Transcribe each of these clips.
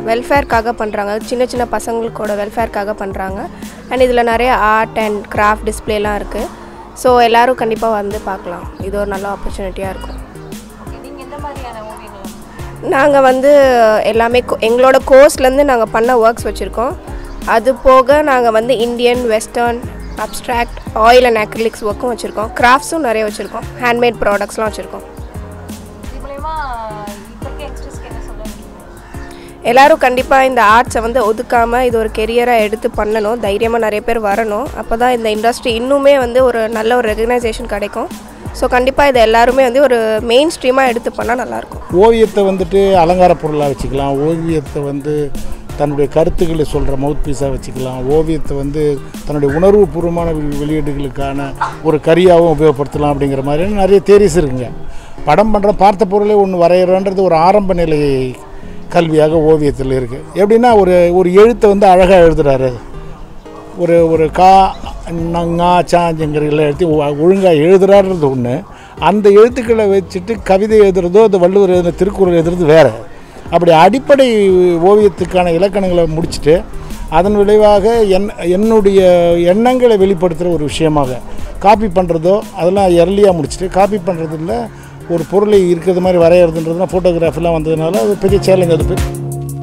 வெல்ஃபேர்க்காக பண்ணுறாங்க சின்ன சின்ன பசங்களுக்கோட வெல்ஃபேர்க்காக பண்ணுறாங்க அண்ட் இதில் நிறைய ஆர்ட் அண்ட் கிராஃப்ட் டிஸ்பிளேலாம் இருக்குது ஸோ எல்லோரும் கண்டிப்பாக வந்து பார்க்கலாம் இது ஒரு நல்ல ஆப்பர்ச்சுனிட்டியாக இருக்கும் நீங்கள் எந்த மாதிரியான ஓவியங்கள் நாங்கள் வந்து எல்லாமே co- எங்களோட கோர்ஸ்லேருந்து நாங்கள் பண்ண ஒர்க்ஸ் வச்சுருக்கோம் அது போக நாங்கள் வந்து Indian western abstract oil and acrylics ஒர்க்கும் வச்சுருக்கோம் கிராஃப்ட்ஸும் நிறைய வச்சுருக்கோம் ஹேண்ட்மேட் ப்ராடக்ட்ஸ்லாம் வச்சுருக்கோம் இது மூலயமா இப்போ இருக்க யங்ஸ்டர்ஸ்க்கு என்ன சொல்ல விரும்புறீங்க? எல்லாரும் கண்டிப்பாக இந்த ஆர்ட்ஸை வந்து ஒதுக்காமல் இது ஒரு கெரியராக எடுத்து பண்ணணும் தைரியமாக நிறைய பேர் வரணும் அப்போ தான் இந்த இண்டஸ்ட்ரி இன்னுமே வந்து ஒரு நல்ல ஒரு ரெகக்னைசேஷன் கிடைக்கும் ஸோ கண்டிப்பாக இதை எல்லாருமே வந்து ஒரு மெயின் ஸ்ட்ரீமாக எடுத்து பண்ணால் நல்லாயிருக்கும் ஓவியத்தை வந்துட்டு அலங்கார பொருளாக வச்சுக்கலாம் ஓவியத்தை வந்து தன்னுடைய கருத்துக்களை சொல்கிற மவுத் பீஸாக வச்சுக்கலாம் ஓவியத்தை வந்து தன்னுடைய உணர்வுபூர்வமான வெளி- வெளியீடுகளுக்கான ஒரு கரியாகவும் உபயோகப்படுத்தலாம் அப்படிங்கிற மாதிரி நிறைய தேரிஸ் இருக்குங்க படம் பண்ணுற பார்த்த பொருளே ஒன்று வரைகிறோன்றது ஒரு ஆரம்ப நிலை கல்வியாக ஓவியத்தில் இருக்குது எப்படின்னா ஒரு ஒரு எழுத்தை வந்து அழகாக எழுதுறாரு ஒரு ஒரு கா நங்கா சாஞ்சுங்கிறதுல எழுதி ஒழுங்காக எழுதுறாருன்றது ஒன்று அந்த எழுத்துக்களை வச்சுட்டு கவிதை எழுதுறதோ அந்த வள்ளுவர் எழுதுன திருக்குறள் எழுதுறது வேறு அப்படி அடிப்படை ஓவியத்துக்கான இலக்கணங்களை முடிச்சுட்டு அதன் விளைவாக என் என்னுடைய எண்ணங்களை வெளிப்படுத்துகிற ஒரு விஷயமாக காப்பி பண்ணுறதோ அதெல்லாம் எர்லியாக முடிச்சுட்டு காப்பி பண்ணுறதில்ல ஒரு பொருளை இருக்கிறது மாதிரி வரைகிறதுன்றதுலாம் ஃபோட்டோகிராஃபிலாம் வந்ததுனால அது பெரிய சேலஞ்ச் அது பெரிய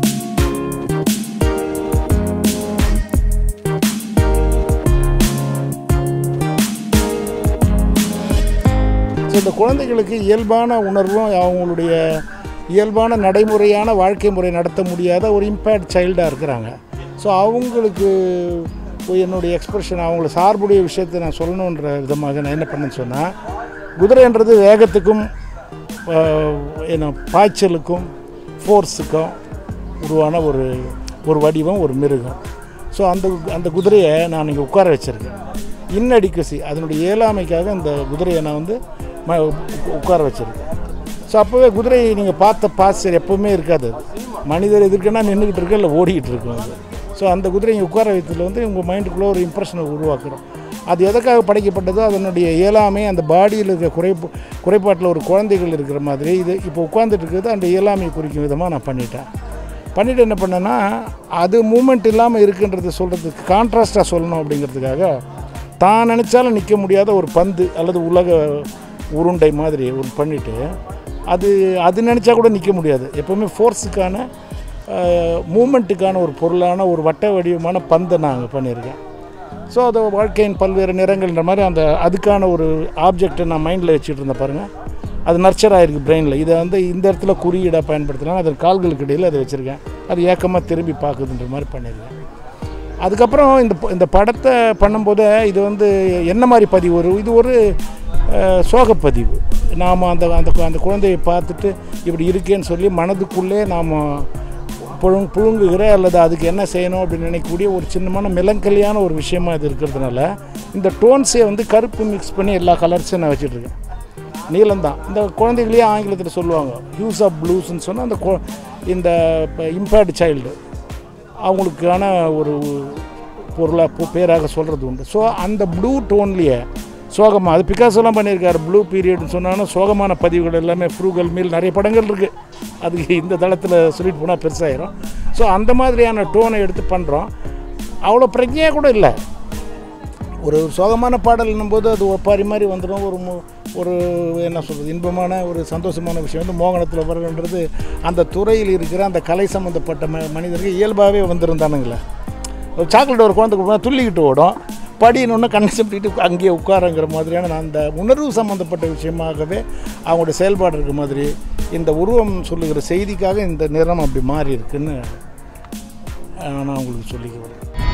ஸோ இந்த குழந்தைகளுக்கு இயல்பான உணர்வும் அவங்களுடைய இயல்பான நடைமுறையான வாழ்க்கை முறை நடத்த முடியாத ஒரு இம்பேர்ட் சைல்டாக இருக்கிறாங்க ஸோ அவங்களுக்கு என்னுடைய எக்ஸ்பிரஷன் அவங்கள சார்புடைய விஷயத்தை நான் சொல்லணுன்ற விதமாக நான் என்ன பண்ணேன்னு சொன்னால் குதிரைன்றது வேகத்துக்கும் ஆஹ், என்ன பாய்ச்சலுக்கும் ஃபோர்ஸுக்கும் உருவான ஒரு ஒரு வடிவம் ஒரு மிருகம் ஸோ அந்த அந்த குதிரையை நான் இங்கே உட்கார வச்சுருக்கேன் இன்னடிக்கசி அதனுடைய இயலாமைக்காக அந்த குதிரையை நான் வந்து ம உட்கார வச்சுருக்கேன் ஸோ அப்போவே குதிரையை நீங்கள் பார்த்த பாஸ்டர் எப்போவுமே இருக்காது அது. மனிதர் எதிர்க்கனா நின்றுக்கிட்டு இருக்கு இல்லை ஓடிக்கிட்டு இருக்கும் அது ஸோ அந்த குதிரையை உட்கார வைத்ததில் வந்து உங்கள் மைண்டுக்குள்ளே ஒரு இம்ப்ரெஷனை உருவாக்குறோம் அது எதுக்காக படைக்கப்பட்டதோ அதனுடைய இயலாமை அந்த பாடியில் இருக்கிற குறைப்பு குறைபாட்டில் ஒரு குழந்தைகள் இருக்கிற மாதிரி இது இப்போ உட்காந்துட்டு இருக்கிறது அந்த இயலாமையை குறிக்கும் விதமாக நான் பண்ணிட்டேன் பண்ணிவிட்டு என்ன பண்ணேன்னா அது மூமெண்ட் இல்லாமல் இருக்குன்றதை சொல்கிறதுக்கு கான்ட்ராஸ்டாக சொல்லணும் அப்படிங்கிறதுக்காக தான் நினச்சாலும் நிற்க முடியாத ஒரு பந்து அல்லது உலக உருண்டை மாதிரி ஒரு பண்ணிவிட்டு அது அது நினச்சா கூட நிற்க முடியாது எப்போவுமே ஃபோர்ஸுக்கான மூமெண்ட்டுக்கான ஒரு பொருளான ஒரு வட்ட வடிவமான பந்தை நான் அங்கே பண்ணியிருக்கேன் ஸோ அது வாழ்க்கையின் பல்வேறு நிறங்கள்ன்ற மாதிரி அந்த அதுக்கான ஒரு ஆப்ஜெக்டை நான் மைண்டில் வச்சுட்டு இருந்தேன் பாருங்கள் அது நர்ச்சர் ஆகிருக்கு பிரெயினில் இதை வந்து இந்த இடத்துல குறியீடாக பயன்படுத்தலாம் அது கால்களுக்கு இடையில் அதை வச்சுருக்கேன் அது ஏக்கமாக திரும்பி பார்க்குதுன்ற மாதிரி பண்ணியிருக்கேன் அதுக்கப்புறம் இந்த ப- இந்த படத்தை பண்ணும்போது இது வந்து என்ன மாதிரி பதிவு வரும் இது ஒரு அஹ், சோகப்பதிவு நாம் அந்த அந்த கு- அந்த குழந்தையை பார்த்துட்டு இப்படி இருக்கேன்னு சொல்லி மனதுக்குள்ளே நாம் புழுங் புழுங்குகிற அல்லது அதுக்கு என்ன செய்யணும் அப்படின்னு நினைக்கக்கூடிய ஒரு சின்னமான மெலங்கலியான ஒரு விஷயமா இது இருக்கிறதுனால இந்த டோன்ஸே வந்து கருப்பு மிக்ஸ் பண்ணி எல்லா கலர்ஸையும் நான் வச்சுட்ருக்கேன் நீலம் தான் இந்த குழந்தைகளையே ஆங்கிலத்தில் சொல்லுவாங்க ஹியூஸ் ஆஃப் ப்ளூஸ்ன்னு சொன்னால் அந்த கொ- இந்த இம்பேர்டு சைல்டு அவங்களுக்கான ஒரு பொருளாக பேராக சொல்கிறது உண்டு ஸோ அந்த ப்ளூ டோன்லேயே சோகமாக அது பிகாசோலாம் பண்ணியிருக்காரு ப்ளூ பீரியட்னு சொன்னாலும் சோகமான பதிவுகள் எல்லாமே ஃப்ரூகல் மீல் நிறைய படங்கள் இருக்குது அதுக்கு இந்த தளத்தில் சொல்லிட்டு போனால் பெருசாயிரும் ஸோ அந்த மாதிரியான டோனை எடுத்து பண்ணுறோம் அவ்வளோ பிரஜையாக கூட இல்லை ஒரு சோகமான பாடல்னும் போது அது ஒப்பாரி மாதிரி வந்துடும் ஒரு மு- ஒரு என்ன சொல்கிறது இன்பமான ஒரு சந்தோஷமான விஷயம் வந்து மோகனத்தில் வருகின்றது அந்த துறையில் இருக்கிற அந்த கலை சம்மந்தப்பட்ட ம மனிதர்கள் இயல்பாகவே வந்திருந்தானுங்களே ஒரு சாக்லேட் ஒரு குழந்தை கொடுத்தா துள்ளிக்கிட்டு ஓடும் படினொன்று கண்ணை சிப்பிட்டு அங்கேயே உட்காரங்கிற மாதிரியான அந்த உணர்வு சம்மந்தப்பட்ட விஷயமாகவே அவங்களுடைய செயல்பாடு இருக்க மாதிரி இந்த உருவம் சொல்லுகிற செய்திக்காக இந்த நிறம் அப்படி மாறி இருக்குன்னு அஹ், நான் உங்களுக்கு சொல்லிக்கிறேன்